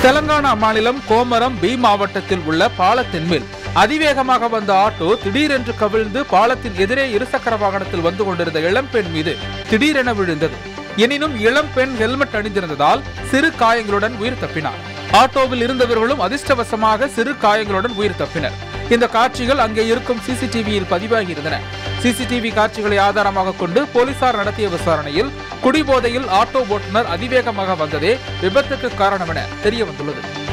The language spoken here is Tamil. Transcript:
தெலங்கானா மாநிலம் கோமரம் பி மாவட்டத்தில் உள்ள பாலத்தின் மேல் அதிவேகமாக வந்த ஆட்டோ திடீரென்று கவிழ்ந்து பாலத்தின் எதிரே இருசக்கர வாகனத்தில் வந்து கொண்டிருந்த இளம்பெண் மீது திடீரென விழுந்தது எனினும் இளம்பெண் ஹெல்மெட் அணிந்திருந்ததால் சிறு காயங்களுடன் உயிர் தப்பினார் ஆட்டோவில் இருந்தவர்களும் அதிர்ஷ்டவசமாக சிறு காயங்களுடன் உயிர் தப்பினர் இந்த காட்சிகள் அங்கே இருக்கும் சிசிடிவியில் பதிவாகி இருந்தன சிசிடிவி காட்சிகளை ஆதாரமாக கொண்டு போலீசார் நடத்திய விசாரணையில் குடிபோதையில் ஆட்டோ ஓட்டுநர் அதிவேகமாக வந்ததே விபத்துக்கு காரணம் என தெரிய வந்துள்ளது